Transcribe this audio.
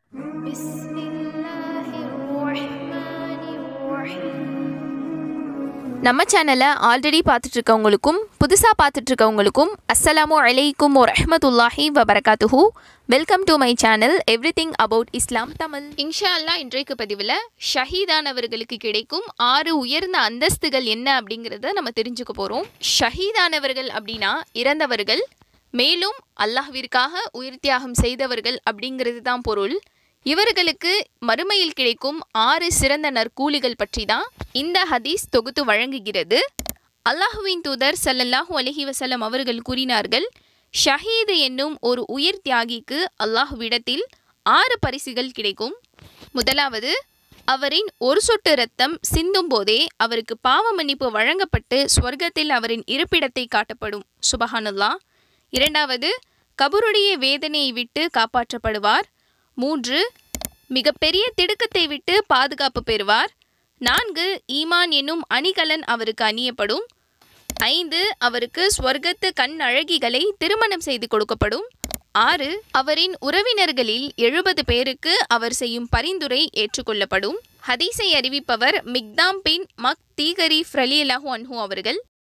بسم الله الرحمن الرحيم நம்ம சேனலை ஆல்ரெடி பார்த்துட்டு இருக்கவங்களுக்கும் புதுசாக பார்த்துட்டு இருக்கவங்களுக்கும் அஸ்ஸலாமு அலைக்கும் வரஹ்மத்துல்லாஹி வபரகாத்துஹு welcome to my channel everything about Islam Tamil இன்ஷா அல்லாஹ் இன்றைக்கு பதிவில் ஷஹீதானவர்களுக்கு கிடைக்கும் ஆறு உயர்ந்த அந்தஸ்துகள் என்ன அப்படிங்கிறத நம்ம தெரிஞ்சுக்க போகிறோம் ஷஹீதானவர்கள் அப்படின்னா இறந்தவர்கள் மேலும் அல்லாஹ்விற்காக உயிர் தியாகம் செய்தவர்கள் அப்படிங்கிறது தான் பொருள் இவர்களுக்கு மறுமையில் கிடைக்கும் ஆறு சிறந்த நற்கூலிகள் பற்றி தான் இந்த ஹதீஸ் தொகுத்து வழங்குகிறது அல்லாஹுவின் தூதர் ஸல்லல்லாஹு அலைஹி வஸல்லம் அவர்கள் கூறினார்கள் ஷஹீது என்னும் ஒரு உயிர் தியாகிக்கு அல்லாஹ்விடத்தில் ஆறு பரிசுகள் கிடைக்கும் முதலாவது அவரின் ஒரு சொட்டு இரத்தம் சிந்தும் போதே அவருக்கு பாவ மன்னிப்பு வழங்கப்பட்டு ஸ்வர்க்கத்தில் அவரின் இருப்பிடத்தை காட்டப்படும் சுபஹானுல்லா இரண்டாவது கபருடைய வேதனையை விட்டு காப்பாற்றப்படுவார் மூன்று மிகப்பெரிய திடுக்கத்தை விட்டு பாதுகாப்பு பெறுவார் நான்கு ஈமான் என்னும் அணிகலன் அவருக்கு அணியப்படும் ஐந்து அவருக்கு ஸ்வர்க்கத்து கண் அழகிகளை திருமணம் செய்து கொடுக்கப்படும் ஆறு அவரின் உறவினர்களில் எழுபது பேருக்கு அவர் செய்யும் பரிந்துரை ஏற்றுக்கொள்ளப்படும் ஹதீஸை அறிவிப்பவர் மிக்தாம் பின் மக் தீகரி ஃப்ரலியலாஹு அன்ஹு அவர்கள்